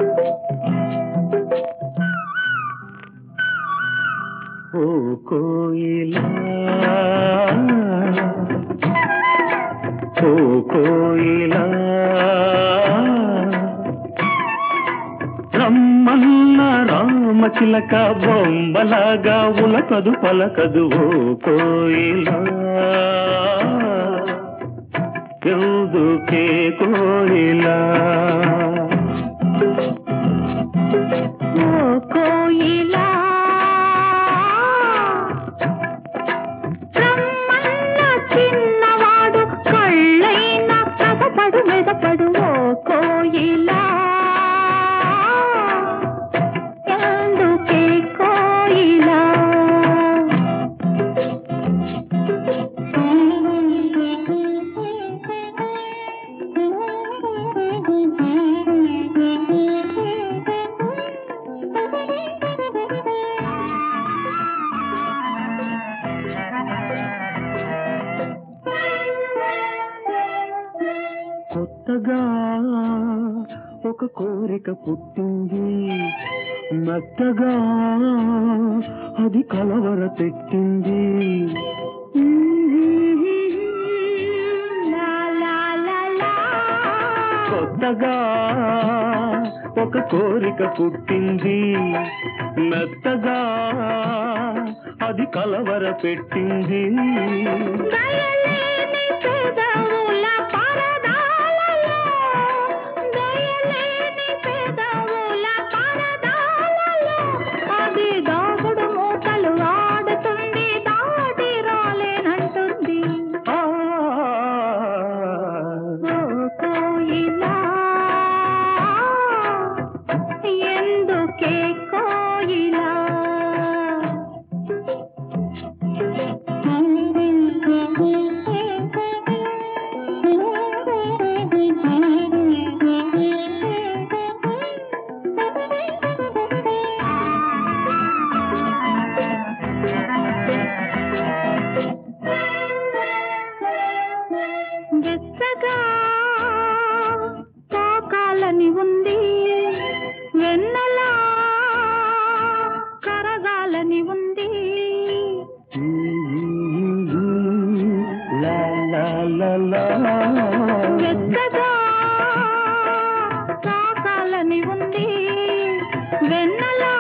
ఓ కోయిలా ఓ కోయిలా రమ్మన్న రామచిలక బొమ్మలాగా ఉలకదు పలకదు ఓ కోయిలా ఎందుకే కోయిలా ఓ కోయిలా రమ్మన్న చిన్నవాడు కళ్ళైన కథపడు మెదపడు ఓ కోయిలా ఎందుకే కోయిలా కొత్తగా ఒక కోరిక పుట్టింది మెత్తగా అది కలవర పెట్టింది లా లా లా లా కొత్తగా ఒక కోరిక పుట్టింది మెత్తగా అది కలవర పెట్టింది దయలేని పెదవుల పరదాలలో దయలేని పెదవుల పరదాలలో అది దాగుడు మూతలు ఆడుతుంది దాటి రాలేనంటుంది ఆ ఓ కోయిలా ఎందుకే కోయిలా వెచ్చగా తాకాలని ఉంది వెన్నెలా కరగాలని ఉంది లా లా లా లా వెచ్చగా తాకాలని ఉంది వెన్నెలా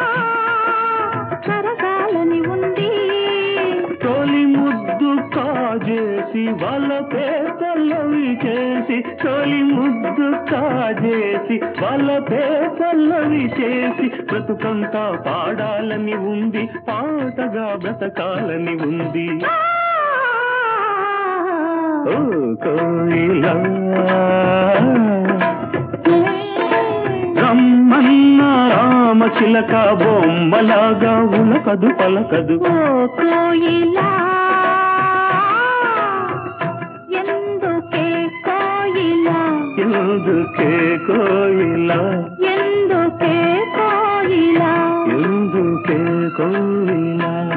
కరగాలని ఉంది తొలి ముద్దు కాజేసి వాళ్ళ పేపర్లవి చేసి తొలి ముద్దు కాజేసి వాళ్ళ పేపర్లవి చేసి బ్రతుకంతా పాడాలని ఉంది పాటగా బ్రతకాలని ఉంది ఓ కోయిలా రమ్మన్న రామచిలక బొమ్మలాగా ఉలకదు పలకదు ఓ కోయిలా ఎందుకే కోయిలా ఎందుకే కోయిలా ఎందుకే కోయిలా ఎందుకే కోయిలా